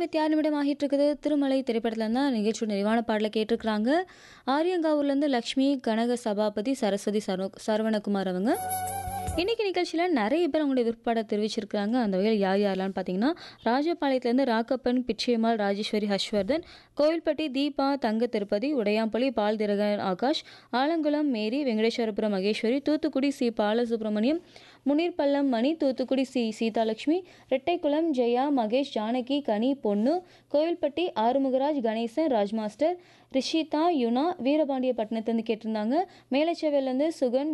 இருபத்தி ஆறு நிமிடம் ஆகிட்டு இருக்குது திருமலை திரைப்படத்துல தான் நிகழ்ச்சியோட நிறைவான பாடலை கேட்டிருக்கிறாங்க ஆரியங்காவூர்லேருந்து லக்ஷ்மி கனக சபாபதி சரஸ்வதி சரவ சரவணகுமார் அவங்க இன்னைக்கு நிகழ்ச்சியில் நிறைய பேர் அவங்களுடைய விருப்பாடை தெரிவிச்சிருக்காங்க அந்த வகையில் யார் யாரெல்லாம் பார்த்தீங்கன்னா ராஜபாளையத்துலேருந்து ராக்கப்பன் பிச்சையம்மாள் ராஜேஸ்வரி ஹர்ஷ்வர்தன் கோவில்பட்டி தீபா தங்க திருப்பதி உடையாம்பள்ளி பால் திரகன் Akash Alangulam Mary Venkateswarapuram Maheswari Thoothukudi C Balasubramaniam Munirpallam Mani Thoothukudi C Seethalakshmi Rettaikulam Jaya Mahesh Janaki Kani பொண்ணு கோவில்பட்டி ஆறுமுகராஜ் கணேசன் ராஜ்மாஸ்டர் ரிஷிதா யுனா வீரபாண்டியப்பட்டினத்துலேருந்து கேட்டிருந்தாங்க மேலச்சேவையிலேருந்து சுகன்